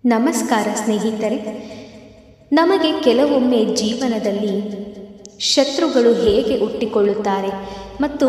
ನಮಸ್ಕಾರ ಸ್ನೇಹಿತರೆ ನಮಗೆ ಕೆಲವೊಮ್ಮೆ ಜೀವನದಲ್ಲಿ ಶತ್ರುಗಳು ಹೇಗೆ ಹುಟ್ಟಿಕೊಳ್ಳುತ್ತಾರೆ ಮತ್ತು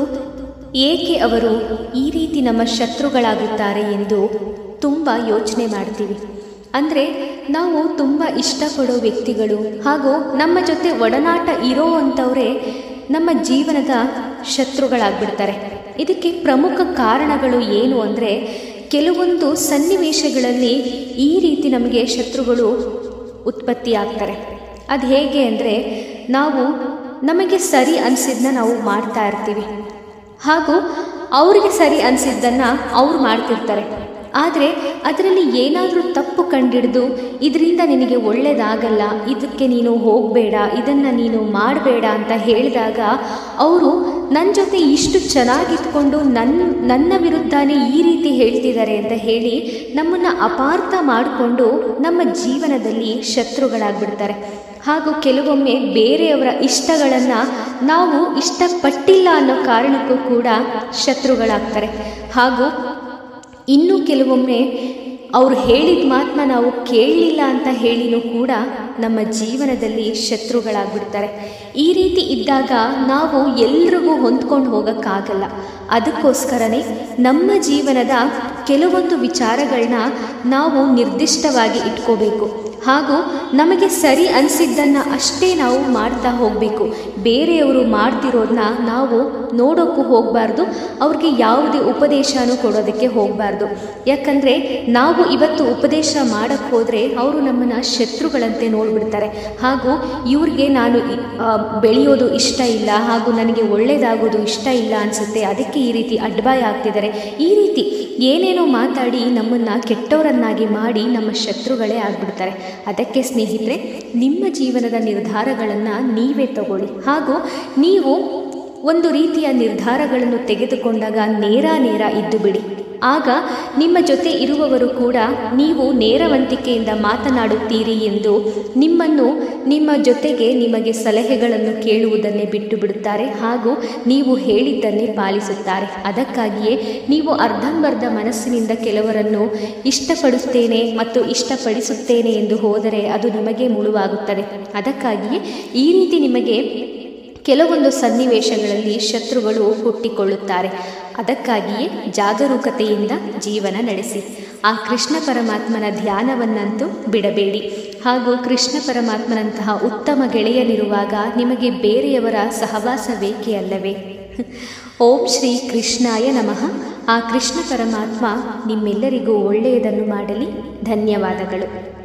ಏಕೆ ಅವರು ಈ ರೀತಿ ನಮ್ಮ ಶತ್ರುಗಳಾಗುತ್ತಾರೆ ಎಂದು ತುಂಬ ಯೋಚನೆ ಮಾಡ್ತೀವಿ ಅಂದರೆ ನಾವು ತುಂಬ ಇಷ್ಟಪಡೋ ವ್ಯಕ್ತಿಗಳು ಹಾಗೂ ನಮ್ಮ ಜೊತೆ ಒಡನಾಟ ಇರೋ ಅಂಥವರೇ ನಮ್ಮ ಜೀವನದ ಶತ್ರುಗಳಾಗ್ಬಿಡ್ತಾರೆ ಇದಕ್ಕೆ ಪ್ರಮುಖ ಕಾರಣಗಳು ಏನು ಅಂದರೆ ಕೆಲವೊಂದು ಸನ್ನಿವೇಶಗಳಲ್ಲಿ ಈ ರೀತಿ ನಮಗೆ ಶತ್ರುಗಳು ಉತ್ಪತ್ತಿಯಾಗ್ತಾರೆ ಅದು ಹೇಗೆ ಅಂದರೆ ನಾವು ನಮಗೆ ಸರಿ ಅನಿಸಿದ್ದನ್ನ ನಾವು ಮಾಡ್ತಾ ಇರ್ತೀವಿ ಹಾಗೂ ಅವರಿಗೆ ಸರಿ ಅನಿಸಿದ್ದನ್ನು ಅವ್ರು ಮಾಡ್ತಿರ್ತಾರೆ ಆದರೆ ಅದರಲ್ಲಿ ಏನಾದರೂ ತಪ್ಪು ಕಂಡಿಡಿದು ಇದರಿಂದ ನಿನಗೆ ಒಳ್ಳೆಯದಾಗಲ್ಲ ಇದಕ್ಕೆ ನೀನು ಹೋಗಬೇಡ ಇದನ್ನು ನೀನು ಮಾಡಬೇಡ ಅಂತ ಹೇಳಿದಾಗ ಅವರು ನನ್ನ ಜೊತೆ ಇಷ್ಟು ಚೆನ್ನಾಗಿದ್ಕೊಂಡು ನನ್ನ ನನ್ನ ವಿರುದ್ಧನೇ ಈ ರೀತಿ ಹೇಳ್ತಿದ್ದಾರೆ ಅಂತ ಹೇಳಿ ನಮ್ಮನ್ನು ಅಪಾರ್ಥ ಮಾಡಿಕೊಂಡು ನಮ್ಮ ಜೀವನದಲ್ಲಿ ಶತ್ರುಗಳಾಗ್ಬಿಡ್ತಾರೆ ಹಾಗೂ ಕೆಲವೊಮ್ಮೆ ಬೇರೆಯವರ ಇಷ್ಟಗಳನ್ನು ನಾವು ಇಷ್ಟಪಟ್ಟಿಲ್ಲ ಅನ್ನೋ ಕಾರಣಕ್ಕೂ ಕೂಡ ಶತ್ರುಗಳಾಗ್ತಾರೆ ಹಾಗೂ ಇನ್ನು ಕೆಲವೊಮ್ಮೆ ಅವ್ರು ಹೇಳಿದ ಮಾತನ್ನ ನಾವು ಕೇಳಲಿಲ್ಲ ಅಂತ ಹೇಳಿನೂ ಕೂಡ ನಮ್ಮ ಜೀವನದಲ್ಲಿ ಶತ್ರುಗಳಾಗ್ಬಿಡ್ತಾರೆ ಈ ರೀತಿ ಇದ್ದಾಗ ನಾವು ಎಲ್ರಿಗೂ ಹೊಂದ್ಕೊಂಡು ಹೋಗೋಕ್ಕಾಗಲ್ಲ ಅದಕ್ಕೋಸ್ಕರನೇ ನಮ್ಮ ಜೀವನದ ಕೆಲವೊಂದು ವಿಚಾರಗಳನ್ನ ನಾವು ನಿರ್ದಿಷ್ಟವಾಗಿ ಇಟ್ಕೋಬೇಕು ಹಾಗೂ ನಮಗೆ ಸರಿ ಅನಿಸಿದ್ದನ್ನು ಅಷ್ಟೇ ನಾವು ಮಾಡ್ತಾ ಹೋಗಬೇಕು ಬೇರೆಯವರು ಮಾಡ್ತಿರೋದನ್ನ ನಾವು ನೋಡೋಕ್ಕೂ ಹೋಗಬಾರ್ದು ಅವ್ರಿಗೆ ಯಾವುದೇ ಉಪದೇಶನೂ ಕೊಡೋದಕ್ಕೆ ಹೋಗಬಾರ್ದು ಯಾಕಂದರೆ ನಾವು ಇವತ್ತು ಉಪದೇಶ ಮಾಡೋಕ್ಕೆ ಹೋದರೆ ಅವರು ನಮ್ಮನ್ನು ಶತ್ರುಗಳಂತೆ ನೋಡಿಬಿಡ್ತಾರೆ ಹಾಗೂ ಇವ್ರಿಗೆ ನಾನು ಬೆಳೆಯೋದು ಇಷ್ಟ ಇಲ್ಲ ಹಾಗೂ ನನಗೆ ಒಳ್ಳೆಯದಾಗೋದು ಇಷ್ಟ ಇಲ್ಲ ಅನಿಸುತ್ತೆ ಅದಕ್ಕೆ ಈ ರೀತಿ ಅಡ್ಬಾಯ ಆಗ್ತಿದ್ದಾರೆ ಈ ರೀತಿ ಏನೇನೋ ಮಾತಾಡಿ ನಮ್ಮನ್ನು ಕೆಟ್ಟವರನ್ನಾಗಿ ಮಾಡಿ ನಮ್ಮ ಶತ್ರುಗಳೇ ಆಗಿಬಿಡ್ತಾರೆ ಅದಕ್ಕೆ ಸ್ನೇಹಿತರೆ ನಿಮ್ಮ ಜೀವನದ ನಿರ್ಧಾರಗಳನ್ನು ನೀವೇ ತಗೊಳ್ಳಿ ಹಾಗೂ ನೀವು ಒಂದು ರೀತಿಯ ನಿರ್ಧಾರಗಳನ್ನು ತೆಗೆದುಕೊಂಡಾಗ ನೇರ ನೇರ ಇದ್ದು ಬಿಡಿ ಆಗ ನಿಮ್ಮ ಜೊತೆ ಇರುವವರು ಕೂಡ ನೀವು ನೇರವಂತಿಕೆಯಿಂದ ಮಾತನಾಡುತ್ತೀರಿ ಎಂದು ನಿಮ್ಮನ್ನು ನಿಮ್ಮ ಜೊತೆಗೆ ನಿಮಗೆ ಸಲಹೆಗಳನ್ನು ಕೇಳುವುದನ್ನೇ ಬಿಟ್ಟು ಬಿಡುತ್ತಾರೆ ಹಾಗೂ ನೀವು ಹೇಳಿದ್ದನ್ನೇ ಪಾಲಿಸುತ್ತಾರೆ ಅದಕ್ಕಾಗಿಯೇ ನೀವು ಅರ್ಧಂಬರ್ಧ ಮನಸ್ಸಿನಿಂದ ಕೆಲವರನ್ನು ಇಷ್ಟಪಡುತ್ತೇನೆ ಮತ್ತು ಇಷ್ಟಪಡಿಸುತ್ತೇನೆ ಎಂದು ಹೋದರೆ ಅದು ನಿಮಗೆ ಮುಳುವಾಗುತ್ತದೆ ಅದಕ್ಕಾಗಿಯೇ ಈ ರೀತಿ ನಿಮಗೆ ಕೆಲವೊಂದು ಸನ್ನಿವೇಶಗಳಲ್ಲಿ ಶತ್ರುಗಳು ಹುಟ್ಟಿಕೊಳ್ಳುತ್ತಾರೆ ಅದಕ್ಕಾಗಿಯೇ ಜಾಗರೂಕತೆಯಿಂದ ಜೀವನ ನಡೆಸಿ ಆ ಕೃಷ್ಣ ಪರಮಾತ್ಮನ ಧ್ಯಾನವನ್ನಂತೂ ಬಿಡಬೇಡಿ ಹಾಗೂ ಕೃಷ್ಣ ಪರಮಾತ್ಮನಂತಹ ಉತ್ತಮ ಗೆಳೆಯನಿರುವಾಗ ನಿಮಗೆ ಬೇರೆಯವರ ಸಹವಾಸ ಬೇಕೇ ಅಲ್ಲವೇ ಓಂ ಶ್ರೀ ಕೃಷ್ಣಾಯ ನಮಃ ಆ ಕೃಷ್ಣ ಪರಮಾತ್ಮ ನಿಮ್ಮೆಲ್ಲರಿಗೂ ಒಳ್ಳೆಯದನ್ನು ಮಾಡಲಿ ಧನ್ಯವಾದಗಳು